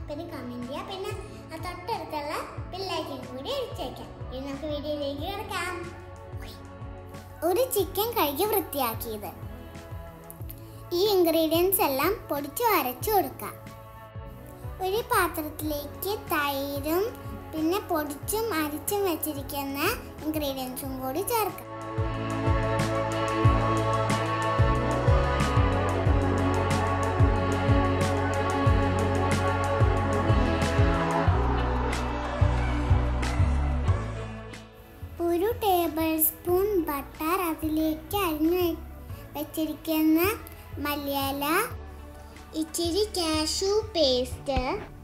പിന്നെ കമന്റ് ചെയ്യുക പിന്നെ ആ തൊട്ടടുത്തുള്ള ബെല്ലൈക്കൻ കൂടി അടിച്ചേക്കാം ഇനി നമുക്ക് വീഡിയോയിലേക്ക് കിടക്കാം ഒരു ചിക്കൻ കഴുകി വൃത്തിയാക്കിയത് ഈ ഇൻഗ്രീഡിയൻസ് എല്ലാം പൊടിച്ചു അരച്ചു കൊടുക്കാം ഒരു പാത്രത്തിലേക്ക് തൈരും പിന്നെ പൊടിച്ചും അരിച്ചും വെച്ചിരിക്കുന്ന ഇൻഗ്രീഡിയൻസും കൂടി ചേർക്കാം ഒരു ടേബിൾ സ്പൂൺ ബട്ടർ അതിലേക്ക് അരിഞ്ഞു വെ- വെച്ചിരിക്കുന്ന മല്ലിയില ഇച്ചിരി കാഷ്യൂ പേസ്റ്റ്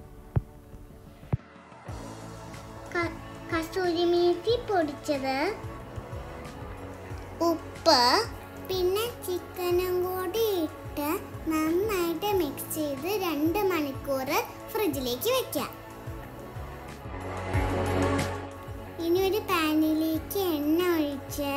ക- കസൂരി മേത്തി പൊടിച്ചത് ഉപ്പ് പിന്നെ ചിക്കനും കൂടി ഇട്ട് നന്നായിട്ട് മിക്സ് ചെയ്ത് രണ്ട് മണിക്കൂർ ഫ്രിഡ്ജിലേക്ക് വെക്കാം ഇനി ഒരു പാനിലേക്ക് എണ്ണ ഒഴിച്ച്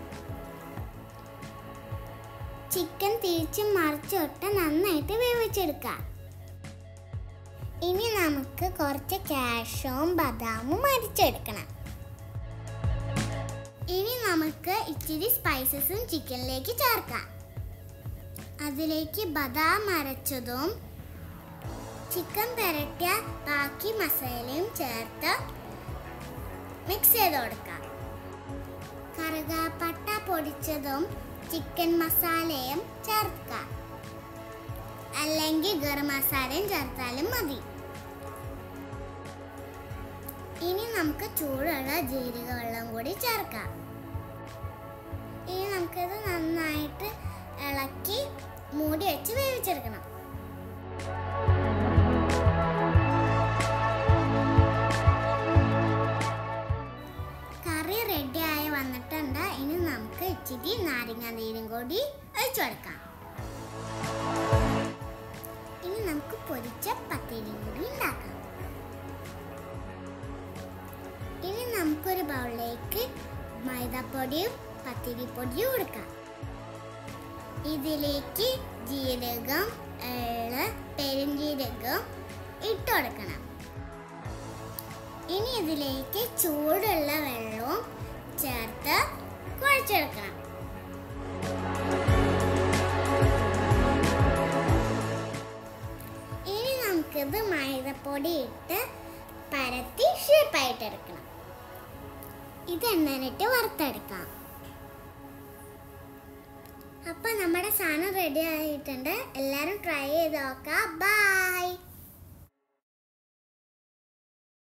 ചിക്കൻ തിരിച്ചും മറിച്ചിട്ട് നന്നായിട്ട് വേവിച്ചെടുക്കാം ഇനി നമുക്ക് കുറച്ച് കാഷും ബദാമും അരിച്ചെടുക്കണം ഇനി നമുക്ക് ഇച്ചിരി സ്പൈസസും ചിക്കനിലേക്ക് ചേർക്കാം അതിലേക്ക് ബദാം അരച്ചതും ചിക്കൻ പുരട്ടിയ ബാക്കി മസാലയും ചേർത്ത് മിക്സ് ചെയ്ത് കൊടുക്കാം കറുകാപ്പട്ട പൊടിച്ചതും ചിക്കൻ മസാലയും ചേർക്കാം അല്ലെങ്കിൽ ഗരം മസാലയും ചേർത്താലും മതി ഇനി നമുക്ക് ചൂടുള്ള ജീരക വെള്ളം കൂടി ചേർക്കാം ഇനി നമുക്കിത് നന്നായിട്ട് ഇളക്കി മൂടി വെച്ച് വേവിച്ചെടുക്കണം കറി റെഡി ആയി വന്നിട്ടുണ്ട് ഇനി നമുക്ക് ഇച്ചിരി നാരങ്ങ നീരും കൂടി ഒഴിച്ചു കൊടുക്കാം ഇനി നമുക്ക് പൊരിച്ച പത്തിരിയും കൂടി ഉണ്ടാക്കാം ഇനി നമുക്കൊരു ബൗളിലേക്ക് മൈദപ്പൊടിയും പത്തിരിപ്പൊടിയും കൊടുക്കാം ഇതിലേക്ക് ജീരകം എള്ള് പെരുംജീരകം ഇട്ട് കൊടുക്കണം ഇനി ഇതിലേക്ക് ചൂടുള്ള വെള്ളവും ചേർത്ത് കുഴച്ചെടുക്കണം ഇനി നമുക്കിത് മൈദപ്പൊടി ഇട്ട് പരത്തി ഷേപ്പായിട്ട് എടുക്കണം ഇത് എണ്ണനിട്ട് വറുത്തെടുക്കാം അപ്പൊ നമ്മുടെ സാധനം റെഡി ആയിട്ടുണ്ട് എല്ലാവരും ട്രൈ ചെയ്ത് നോക്കാം ബൈ